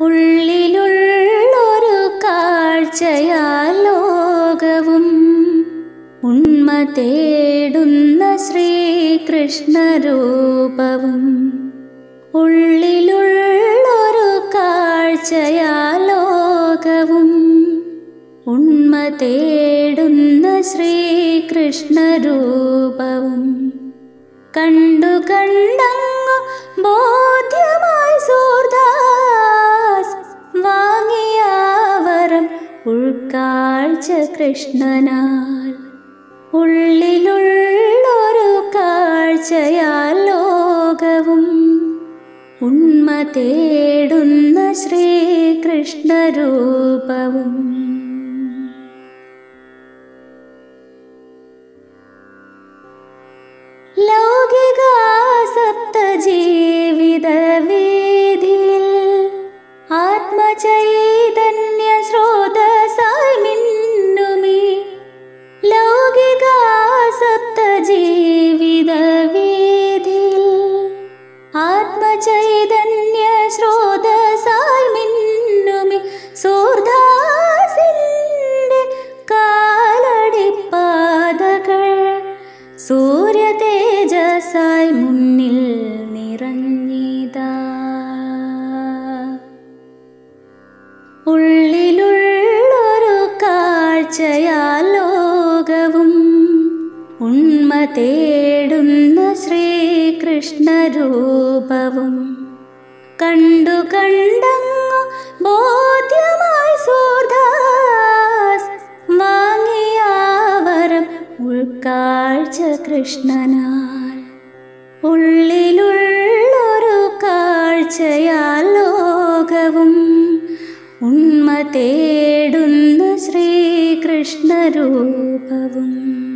ഉള്ളിലുള്ളൊരു കാഴ്ചയാ ലോകവും ഉണ്മ തേടുന്ന ശ്രീകൃഷ്ണരൂപവും ഉള്ളിലുള്ളൊരു കാഴ്ചയാ ലോകവും ഉണ്മ തേടുന്ന ശ്രീകൃഷ്ണരൂപവും കണ്ടു കണ്ടങ്ങു ബോധ്യമായി സൂർദാസ് വാങ്ങിയ വരം ഉൾക്കാഴ്ച കൃഷ്ണനാൽ ഉള്ളിലുള്ളൊരു കാഴ്ചയാ ലോകവും ഉണ്മ തേടുന്ന ശ്രീകൃഷ്ണരൂപവും ലൗകികാസക്ത ജീവിത വേദിയിൽ ആത്മചൈതന്യ സ്രോതസായി മിന്നുമീ ലൗകികാസക്ത ജീവിത വേദിയിൽ ആത്മചൈതന്യ സ്രോതസായി മിന്നുമി സൂർദാസിന്റെ കാലടിപ്പാതകൾ സൂര്യ തേജസായി മുന്നിൽ നിറഞ്ഞിതാ ഉള്ളിലുള്ളൊരു കാഴ്ചയാ ലോകവും ഉണ്മ തേടുന്ന ശ്രീകൃഷ്ണരൂപവും കണ്ടു കണ്ടങ്ങു ബോധ്യമായി സൂർദാസ് വാങ്ങിയ വരം ഉൾക്കാഴ്ച കൃഷ്ണനാൽ ഉള്ളിലുള്ളൊരു കാഴ്ചയാ ലോകവും ഉണ്മ തേടുന്ന ശ്രീകൃഷ്ണരൂപവും